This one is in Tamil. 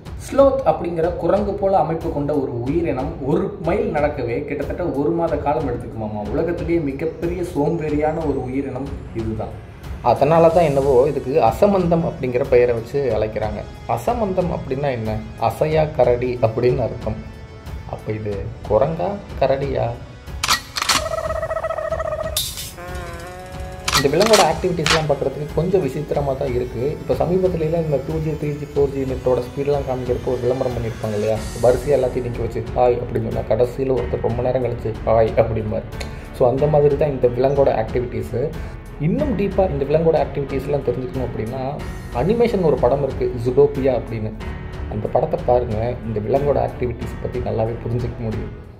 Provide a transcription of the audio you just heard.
ஸ்லோத் அப்படிங்கிற குரங்கு போல அமைப்பு கொண்ட ஒரு உயிரினம் ஒரு மைல் நடக்கவே கிட்டத்தட்ட ஒரு மாத காலம் எடுத்துக்குமாமா உலகத்திலேயே மிகப்பெரிய சோம்பேறியான ஒரு உயிரினம் இதுதான் அதனால தான் என்னவோ இதுக்கு அசமந்தம் அப்படிங்கிற பெயரை வச்சு அழைக்கிறாங்க அசமந்தம் அப்படின்னா என்ன அசையா கரடி அப்படின்னு அர்த்தம் அப்போ இது குரங்கா கரடியா இந்த விலங்கோட ஆக்டிவிட்டீஸ்லாம் பார்க்குறதுக்கு கொஞ்சம் விசித்திரமாக தான் இருக்குது இப்போ சமீபத்துலலாம் இந்த two G three G four G நெட்டோட ஸ்பீடெலாம் காமிக்கிறப்போ ஒரு விளம்பரம் பண்ணியிருப்பாங்க இல்லையா வரிசையாக எல்லாத்தையும் நிற்க வச்சு ஹாய் அப்படின்னு சொன்னால் கடைசியில் ஒருத்தர் ரொம்ப நேரம் கழிச்சு ஹாய் அப்படிம்பார் ஸோ அந்த மாதிரி தான் இந்த விலங்கோட ஆக்டிவிட்டீஸு இன்னும் டீப்பாக இந்த விலங்கோட ஆக்டிவிட்டீஸ்லாம் தெரிஞ்சுக்கணும் அப்படின்னா அனிமேஷன் ஒரு படம் இருக்குது ஜுடோபியா அப்படின்னு அந்த படத்தை பாருங்கள் இந்த விலங்கோட ஆக்டிவிட்டீஸ் பற்றி நல்லாவே புரிஞ்சுக்க முடியும்